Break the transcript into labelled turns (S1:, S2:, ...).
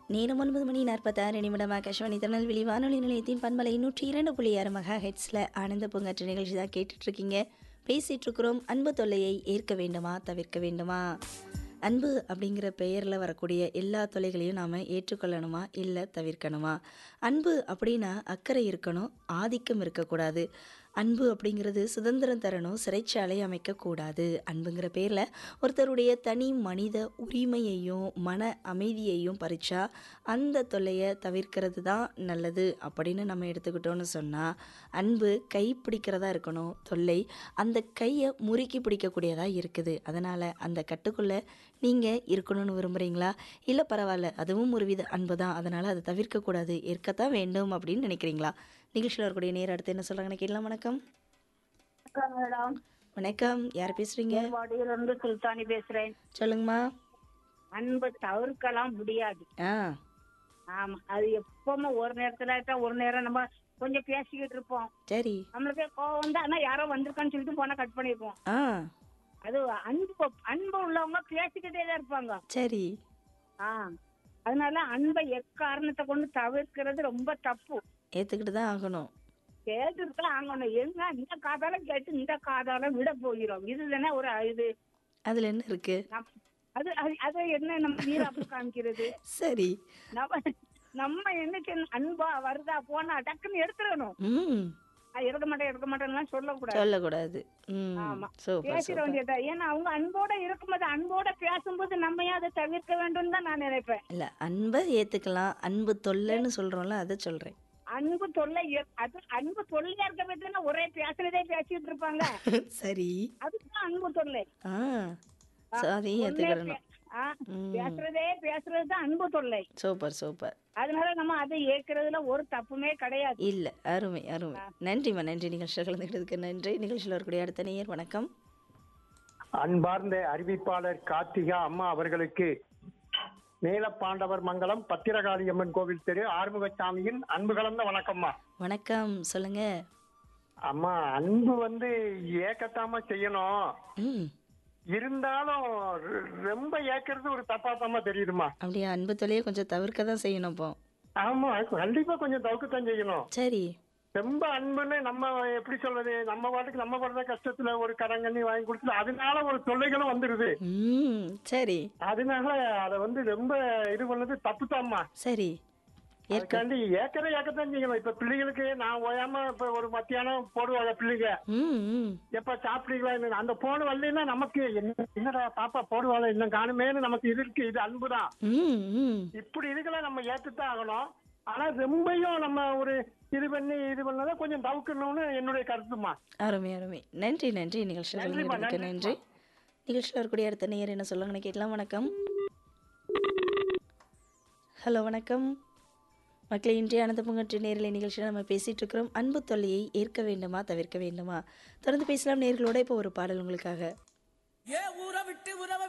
S1: நேரம் ஒன்பது மணி நாற்பத்தாறு நிமிடம் ஆகாஷவாணி திருநெல்வேலி வானொலி நிலையத்தின் பண்பலை நூற்றி இரண்டு புள்ளி ஆறு மெகா ஹெட்ஸில் ஆனந்த பூங்காற்று நிகழ்ச்சி தான் கேட்டுட்டு இருக்கீங்க பேசிட்டு இருக்கிறோம் அன்பு தொல்லையை ஏற்க வேண்டுமா தவிர்க்க வேண்டுமா அன்பு அப்படிங்கிற பெயரில் வரக்கூடிய எல்லா தொல்லைகளையும் நாம் ஏற்றுக்கொள்ளணுமா இல்லை தவிர்க்கணுமா அன்பு அப்படின்னா அக்கறை இருக்கணும் ஆதிக்கம் இருக்கக்கூடாது அன்பு அப்படிங்கிறது சுதந்திரம் தரணும் சிறைச்சாலை அமைக்கக்கூடாது அன்புங்கிற பேரில் ஒருத்தருடைய தனி மனித உரிமையையும் மன அமைதியையும் பறிச்சா அந்த தொல்லையை தவிர்க்கிறது தான் நல்லது அப்படின்னு நம்ம எடுத்துக்கிட்டோம்னு சொன்னால் அன்பு கை பிடிக்கிறதா இருக்கணும் தொல்லை அந்த கையை முறுக்கி பிடிக்கக்கூடியதாக இருக்குது அதனால் அந்த கட்டுக்குள்ளே நீங்கள் இருக்கணும்னு விரும்புகிறீங்களா இல்லை பரவாயில்ல அதுவும் ஒரு வித அன்பு தான் அதனால் அதை தவிர்க்கக்கூடாது ஏற்கத்தான் வேண்டும் அப்படின்னு நினைக்கிறீங்களா நிகழ்ச்சியில் வரக்கூடிய நேரம் அடுத்து என்ன சொல்கிறாங்கன்னு கேட்கலாம் வணக்கம்
S2: வணக்கம் மேடம்
S1: வணக்கம் யார் பேசுகிறீங்க
S2: வாடியில இருந்து சுல்தானி பேசுறேன்
S1: சொல்லுங்கம்மா
S2: அன்பை தவிர்க்கலாம் முடியாது
S1: ஆ
S2: ஆமா அது எப்பவுமே ஒரு நேரத்துல ஆயிட்டா ஒரு நேரம் நம்ம கொஞ்சம் பேசிக்கிட்டு இருப்போம்
S1: சரி
S2: நம்மளுக்கு கோவம் வந்து ஆனா யாரோ வந்திருக்கான்னு சொல்லிட்டு போனா கட் பண்ணிருப்போம்
S1: ஆ
S2: அது அன்பு அன்பு உள்ளவங்க பேசிக்கிட்டே தான் இருப்பாங்க
S1: சரி
S2: ஆ அதனால அன்பை எக்காரணத்தை கொண்டு தவிர்க்கிறது ரொம்ப தப்பு
S1: ஏற்றுக்கிட்டு தான் ஆகணும்
S2: கேட்டுருக்கலாம் ஆங்கணும் எங்க இந்த காதால கேட்டு இந்த காதால விட போகிறோம் இதுதானே ஒரு இது
S1: அதில் என்ன இருக்குது
S2: நம்- அது அது- அது என்ன நம்ம வீராப்பு காமிக்கிறது
S1: சரி
S2: நம்ம நம்ம என்னைக்கு அன்பா வருதா போனா டக்குன்னு எடுத்துடணும்
S1: ம்
S2: அது எடுக்க மாட்டேன் எடுக்க மாட்டேன்லாம் சொல்லக்கூடாது
S1: சொல்லக்கூடாது ம்
S2: ஆமா.
S1: சூப்பர்
S2: பேசிட
S1: சூப்பர்
S2: வேண்டியதா ஏன்னா அவங்க அன்போட இருக்கும்போது அன்போட பேசும்போது நம்ம ஏன் அதை தவிர்க்க வேண்டும் தான் நான் நினைப்பேன்
S1: இல்லை அன்பை ஏற்றுக்கலாம் அன்பு தொல்லைன்னு சொல்கிறோம்ல அதை சொல்கிறேன்
S2: அன்பு தொல்லை எ- அது அன்பு தொல்லையா இருக்க பத்தினா ஒரே பேசுறதே பேசிட்டு இருப்பாங்க
S1: சரி
S2: அதுதான் அன்பு தொல்லை
S1: ஆ ஸோ அதையும்
S2: ஒண்ணே
S1: ஏற்றுக்கிடணும்
S2: பே- ஆ,
S1: ம்.
S2: பேசுறதே பேசுறது தான் அன்பு தொல்லை
S1: சூப்பர் சூப்பர்
S2: அதனால நம்ம அதை ஏற்கிறதுல ஒரு தப்புமே கிடையாது
S1: இல்லை அருமை அருமை நன்றிம்மா நன்றி நிகழ்ச்சியில் கலந்துக்கிட்டதுக்கு நன்றி நிகழ்ச்சியில் வரக்கூடிய அடுத்த நேயர் வணக்கம்
S3: அன்பார்ந்த அறிவிப்பாளர் கார்த்திகா அம்மா அவர்களுக்கு நீலப்பாண்டவர் மங்கலம் பத்திரகாளி அம்மன் கோவில் தெரு ஆறுமுகசாமியின் அன்பு கலந்த வணக்கம்மா
S1: வணக்கம் சொல்லுங்க
S3: அம்மா அன்பு வந்து ஏக்கத்தாம செய்யணும்
S1: ம்
S3: இருந்தாலும் ரொ- ரொம்ப ஏக்கிறது ஒரு தப்பாத்தாம தெரியுதுமா
S1: அப்படியே அன்பு தொல்லையை கொஞ்சம் தவிர்க்க தான் செய்யணும் இப்போ
S3: ஆமா கண்டிப்பா கொஞ்சம் தவுக்கத்தான் செய்யணும்
S1: சரி
S3: ரொம்ப அன்புன்னு நம்ம எப்படி சொல்றது நம்ம பாட்டுக்கு நம்ம படுற கஷ்டத்துல ஒரு கடங்கண்ணி வாங்கி கொடுத்து அதனால ஒரு தொல்லைகளும் வந்துருது
S1: ம் சரி
S3: அதனால அதை வந்து ரொம்ப இது பண்ணது தப்புதாம்மா
S1: சரி ஏற்க
S3: அதுக்காண்டி ஏக்கரை ஏக்கத்தான் செய்யணும் இப்ப பிள்ளைகளுக்கு நான் ஓயாம இப்ப ஒரு மத்தியானம் போடுவாங்க பிள்ளைங்க
S1: ம் ம்
S3: எப்ப சாப்பிட்டீங்களா என்ன அந்த போன் வரலைன்னா நமக்கு என்ன என்னடா பாப்பா போடுவாங்க இன்னும் காணுமேனு நமக்கு இது இருக்கு இது அன்புதான்
S1: ம் ம்
S3: இப்படி இதுகளை நம்ம ஏத்துத்தான் ஆகணும் ஆனா ரொம்பயும் நம்ம ஒரு இது பண்ணி இது பண்ணதை கொஞ்சம் தவிர்க்கணும்னு என்னுடைய கருத்துமா
S1: அருமை அருமை நன்றி நன்றி நிகழ்ச்சியில்
S3: நன்றிம்மா,
S1: கலந்துக்கிட்டதுக்கு நன்றி நிகழ்ச்சியில் வரக்கூடிய அடுத்த நேயர் என்ன சொல்லுங்கன்னு கேட்கலாம் வணக்கம் ஹலோ வணக்கம் மக்களை இன்றைய அனந்த பொங்கற்று நேரலை நிகழ்ச்சியில் நம்ம பேசிட்டு இருக்கிறோம் அன்பு தொல்லையை ஏற்க வேண்டுமா தவிர்க்க வேண்டுமா தொடர்ந்து பேசலாம் நேர்களோட இப்போ ஒரு பாடல் உங்களுக்காக
S4: ஏ ஊரை விட்டு உறவை